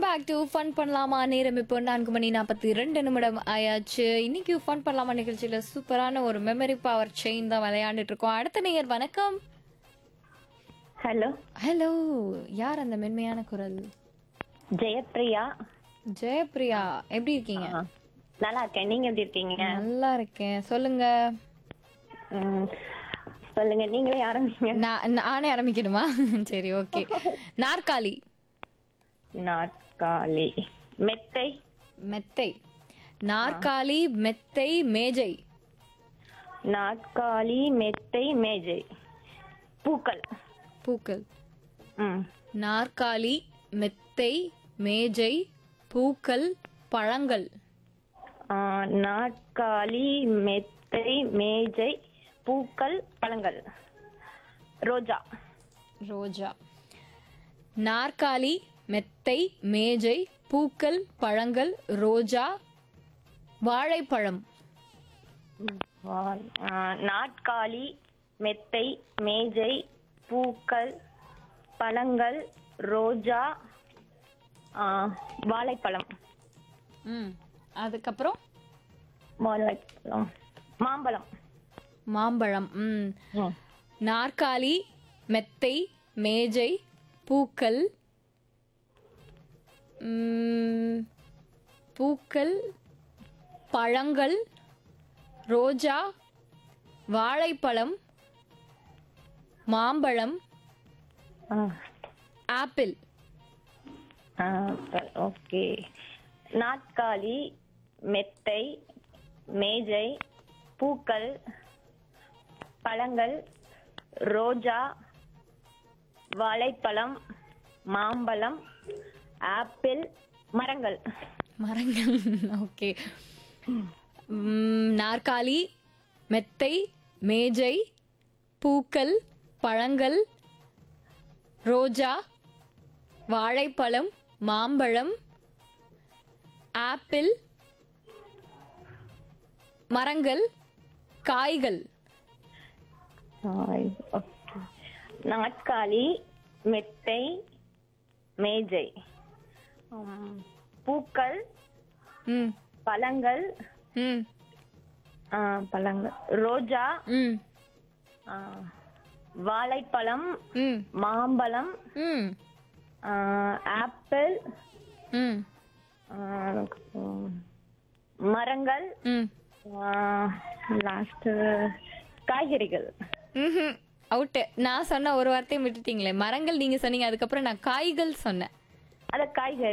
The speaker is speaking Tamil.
பேக் டு ஃபன் பண்ணலாமா நேரம் இப்போ நான்கு மணி நாற்பத்தி ரெண்டு நிமிடம் ஆயாச்சு இன்னைக்கு ஃபன் பண்ணலாமா நிகழ்ச்சியில சூப்பரான ஒரு மெமரி பவர் செயின் தான் விளையாண்டுட்டு இருக்கோம் அடுத்த நேயர் வணக்கம் ஹலோ ஹலோ யார் அந்த மென்மையான குரல் ஜெயப்ரியா ஜெயப்ரியா எப்படி இருக்கீங்க ஆ, நல்லா இருக்கேன் நீங்க எப்படி இருக்கீங்க நல்லா இருக்கேன் சொல்லுங்க ம், சொல்லுங்க நீங்களே ஆரம்பிங்க நான் நானே ஆரம்பிக்கணுமா சரி ஓகே நாற்காலி நாற்காலி மெத்தை மெத்தை நாற்காலி மெத்தை மேஜை நாற்காலி மெத்தை மேஜை பூக்கள் பூக்கள் ம் நாற்காலி மெத்தை மேஜை பூக்கள் பழங்கள் ஆ, நாற்காலி மெத்தை மேஜை பூக்கள் பழங்கள் ரோஜா ரோஜா நாற்காலி மெத்தை மேஜை பூக்கள் பழங்கள் ரோஜா வாழைப்பழம் வா- ஆ, நாற்காலி மெத்தை மேஜை பூக்கள் பழங்கள் ரோஜா ஆ, வாழைப்பழம் ம் அதுக்கப்புறம் வாழைப்பழம் மாம்பழம் மாம்பழம் ம் ம். நாற்காலி மெத்தை மேஜை பூக்கள் ம், பூக்கள் பழங்கள் ரோஜா வாழைப்பழம் மாம்பழம் ஆ, ஆப்பிள் ஆ, ஓகே நாற்காலி மெத்தை மேஜை பூக்கள் பழங்கள் ரோஜா வாழைப்பழம் மாம்பழம் ஆப்பிள் மரங்கள் மரங்கள் ஓகே ம், நாற்காலி மெத்தை மேஜை பூக்கள் பழங்கள் ரோஜா வாழைப்பழம் மாம்பழம் ஆப்பிள் மரங்கள் காய்கள் ஆய், ஓகே. நாற்காலி மெத்தை மேஜை உம், பூக்கள் ம் பழங்கள் ம் ஆ, பழங்கள் ரோஜா ம் ஆ, வாழைப்பழம் ம் மாம்பழம் ம் ஆ, ஆப்பிள் ம் ஆ, உம், மரங்கள் ம் லாஸ்ட் காய்கறிகள் ம்ஹும். அவுட்டு நான் சொன்ன ஒரு வார்த்தையும் விட்டுட்டீங்களே மரங்கள் நீங்க சொன்னீங்க அதுக்கப்புறம் நான் காய்கள் சொன்னேன் அத காய்கறி